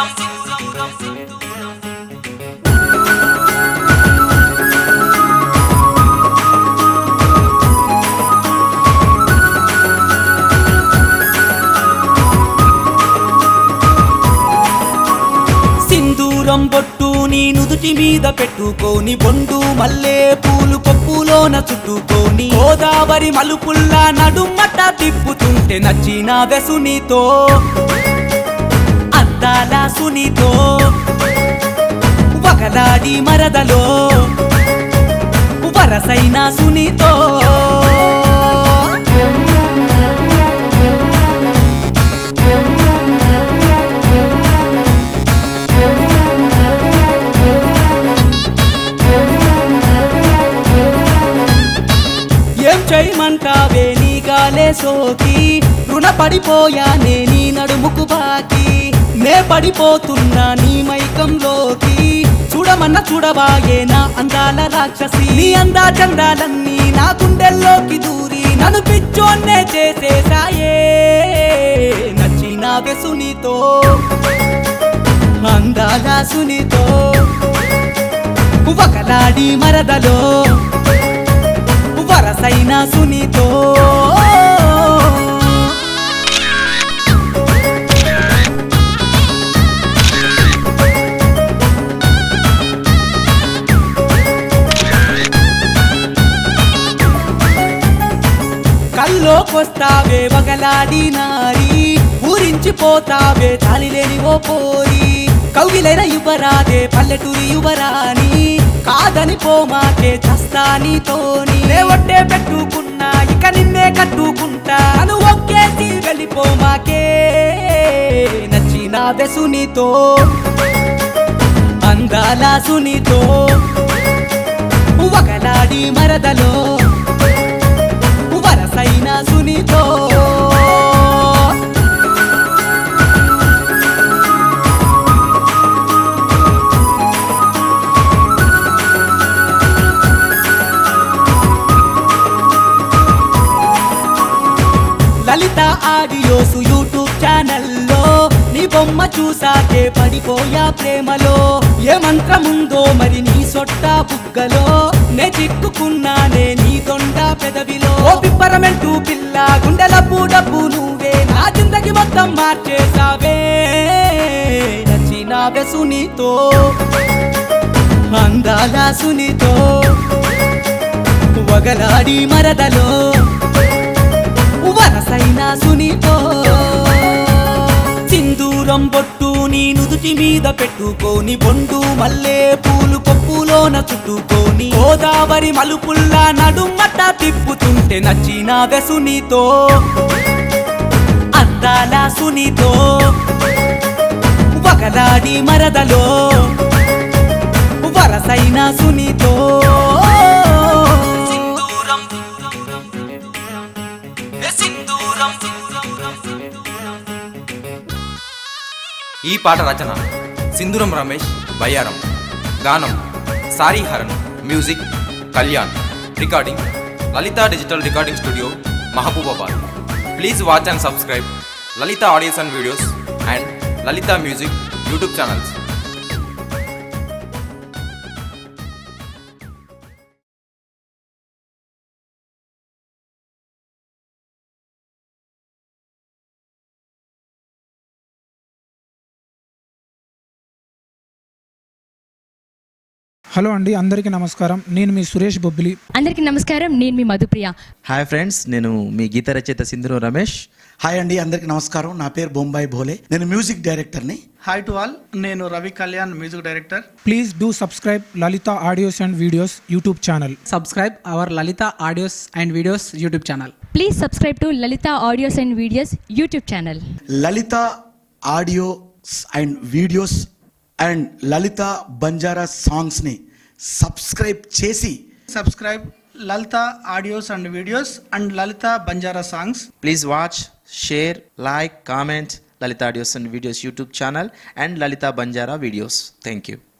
సింధూరం బొట్టు నీ నుదుటి మీద పెట్టుకోని బొండు మల్లె పూలు కొప్పులోన చుట్టుకోని గోదావరి మలుపుల్లా నడుమట తిప్పుతుంటే నచ్చిన వెసునితో అద్దాల సునితో వగలాడి మరదలో వరసైన సునితో ఏం చేయమంటావే నీ గాలే సోకి రుణపడిపోయానే నీ నడుముకు బాకి నే పడిపోతున్నా నీ మైకంలోకి చూడమన్న చూడబాయే నా అందాల రాక్షసి నీ అందా చందాలన్నీ నా గుండెల్లోకి దూరి నన్ను పిచ్చోన్నే చేసేసాయే నచ్చిన వెసునితో అందాల సునితో ఒకలాడి మరదలో వరసైన సునీతో కల్లోకొస్తావే వగలాడి నారి ఊరించిపోతావే తాలిలేని ఓ పోరి కౌగిలైన యువరాదే పల్లెటూరి యువరాని కాదని పోమాకే చస్తా నీతోని ఒట్టే పెట్టుకున్నా ఇక నిన్నే కట్టుకుంటా అను ఒక్కేసి వెళ్ళిపోమాకే నచ్చిన వెసునితో అందాల సునితో వగలాడి మరదలో వరసైన సునితో లలిత ఆడియోస్ యూట్యూబ్ ఛానల్లో నీ బొమ్మ చూసాకే పడిపోయా ప్రేమలో ఏ మంత్రముందో మరి నీ సొట్ట బుగ్గలో నే చిక్కుకున్నానే నీ దొండ పెదవిలో ఓ పిప్పరమెంటు పిల్ల గుండెల పూడపు నువ్వే నా జిందగి మొత్తం మార్చేసావే నచ్చిన వెసునితో అందాల సునితో వగలాడి మరదలో వరసైన సునీతో సింధూరం బొట్టు నీ నుదుటి మీద పెట్టుకోని బొండు మల్లె పూలు కొప్పులోన చుట్టుకోని గోదావరి మలుపుల్లా నడుమట తిప్పుతుంటే నచ్చిన వెసునితో అద్దాల సునీతో వగలాడి మరదలో వరసైన సునీతో సింధూరం సింధూరం ఈ పాట రచన సింధురం రమేష్ బయ్యారం గానం సారీ హరణ్ music Kalyan recording Lalita digital recording studio Mahabubabad please watch and subscribe Lalita audios and videos and Lalita music YouTube channels hello అండి అందరికీ నమస్కారం నేను మీ సురేష్ బొబ్బిలి అందరికీ నమస్కారం నేను మీ మధుప్రియ హాయ్ ఫ్రెండ్స్ నేను మీ గీత రచయిత సింధురు రమేష్ హాయ్ అండి అందరికి నమస్కారం నా పేరు బొంబాయి భోలే నేను మ్యూజిక్ డైరెక్టర్ని హాయ్ టు ఆల్ నేను Ravi Kalyan music director please do subscribe Lalita audios and videos YouTube channel subscribe our Lalita audios and videos YouTube channel. Please subscribe to Lalita audios and videos YouTube channel Lalita audios and videos and Lalita Banjara సాంగ్స్ని subscribe చేసి subscribe Lalita audios and videos and Lalita Banjara songs please watch share like comment Lalita audios and videos YouTube channel and Lalita Banjara videos thank you